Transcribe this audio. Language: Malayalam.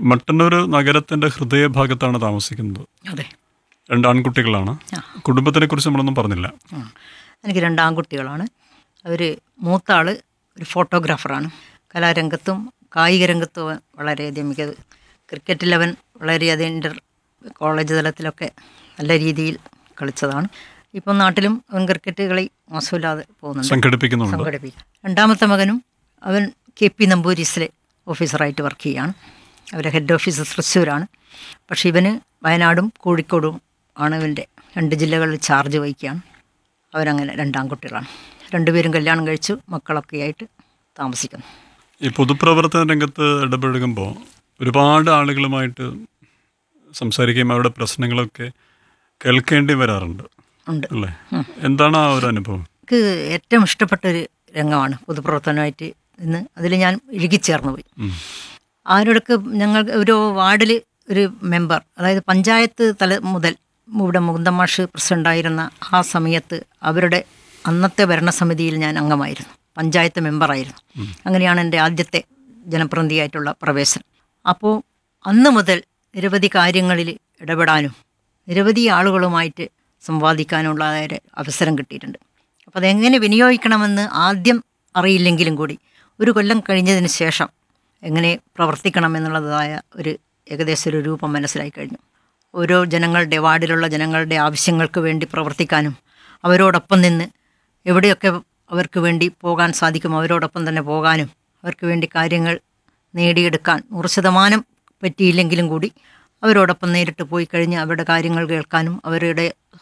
മട്ടന്നൂർ നഗരത്തിന്റെ ഹൃദയഭാഗത്താണ് താമസിക്കുന്നത് അതെ രണ്ട് ആൺകുട്ടികളാണ് ആ. കുടുംബത്തിനെ കുറിച്ച് നമ്മളൊന്നും പറഞ്ഞില്ല ആ. എനിക്ക് രണ്ട് ആൺകുട്ടികളാണ് അവർ മൂത്ത ആൾ ഒരു ഫോട്ടോഗ്രാഫറാണ് കലാരംഗത്തും കായിക രംഗത്തും അവൻ വളരെയധികം മികവ് ക്രിക്കറ്റിൽ അവൻ വളരെയധികം ഇൻ്റർ കോളേജ് തലത്തിലൊക്കെ നല്ല രീതിയിൽ കളിച്ചതാണ് ഇപ്പം നാട്ടിലും അവൻ ക്രിക്കറ്റ് കളി മോശമില്ലാതെ പോകുന്നുണ്ട് സംഘടിപ്പിക്കുന്നുണ്ട് സംഘടിപ്പിക്കും രണ്ടാമത്തെ മകനും അവൻ കെ പി നമ്പൂരിസിലെ ഓഫീസറായിട്ട് വർക്ക് ചെയ്യുകയാണ് അവരെ ഹെഡ് ഓഫീസ് തൃശ്ശൂരാണ് പക്ഷേ ഇവന് വയനാടും കോഴിക്കോടും ആണ് ഇവൻ്റെ രണ്ട് ജില്ലകളിൽ ചാർജ് വഹിക്കുകയാണ് അവരങ്ങനെ രണ്ടാൺകുട്ടികളാണ് രണ്ടുപേരും കല്യാണം കഴിച്ചു മക്കളൊക്കെ ആയിട്ട് താമസിക്കുന്നു ഈ പൊതുപ്രവർത്തന രംഗത്ത് ഇടപഴകുമ്പോൾ ഒരുപാട് ആളുകളുമായിട്ട് സംസാരിക്കുകയും അവരുടെ പ്രശ്നങ്ങളൊക്കെ കേൾക്കേണ്ടി വരാറുണ്ട് ഉണ്ട് അല്ലേ എന്താണ് ആ ഒരു അനുഭവം എനിക്ക് ഏറ്റവും ഇഷ്ടപ്പെട്ടൊരു രംഗമാണ് പൊതുപ്രവർത്തനമായിട്ട് ഇന്ന് അതിൽ ഞാൻ ഇഴുകിച്ചേർന്ന് പോയി ഉം. ആരോടൊക്കെ ഞങ്ങൾ ഒരു വാർഡിൽ ഒരു മെമ്പർ അതായത് പഞ്ചായത്ത് തല മുതൽ ഇവിടെ മുകുന്ദമാഷ് പ്രസിഡൻ്റായിരുന്ന ആ സമയത്ത് അവരുടെ അന്നത്തെ ഭരണസമിതിയിൽ ഞാൻ അംഗമായിരുന്നു പഞ്ചായത്ത് മെമ്പറായിരുന്നു അങ്ങനെയാണ് എൻ്റെ ആദ്യത്തെ ജനപ്രതിനിധിയായിട്ടുള്ള പ്രവേശനം അപ്പോൾ അന്ന് മുതൽ നിരവധി കാര്യങ്ങളിൽ ഇടപെടാനും നിരവധി ആളുകളുമായിട്ട് സംവാദിക്കാനുള്ള ഒരു അവസരം കിട്ടിയിട്ടുണ്ട് അപ്പോൾ അതെങ്ങനെ വിനിയോഗിക്കണമെന്ന് ആദ്യം അറിയില്ലെങ്കിലും കൂടി ഒരു കൊല്ലം കഴിഞ്ഞതിന് ശേഷം എങ്ങനെ പ്രവർത്തിക്കണം എന്നുള്ളതായ ഒരു ഏകദേശം ഒരു രൂപം മനസ്സിലായി കഴിഞ്ഞു ഓരോ ജനങ്ങളുടെ വാർഡിലുള്ള ജനങ്ങളുടെ ആവശ്യങ്ങൾക്ക് വേണ്ടി പ്രവർത്തിക്കാനും അവരോടൊപ്പം നിന്ന് എവിടെയൊക്കെ അവർക്ക് വേണ്ടി പോകാൻ സാധിക്കും അവരോടൊപ്പം തന്നെ പോകാനും അവർക്ക് വേണ്ടി കാര്യങ്ങൾ നേടിയെടുക്കാൻ നൂറ് ശതമാനം പറ്റിയില്ലെങ്കിലും കൂടി അവരോടൊപ്പം നേരിട്ട് പോയി കഴിഞ്ഞ് അവരുടെ കാര്യങ്ങൾ കേൾക്കാനും അവരുടെ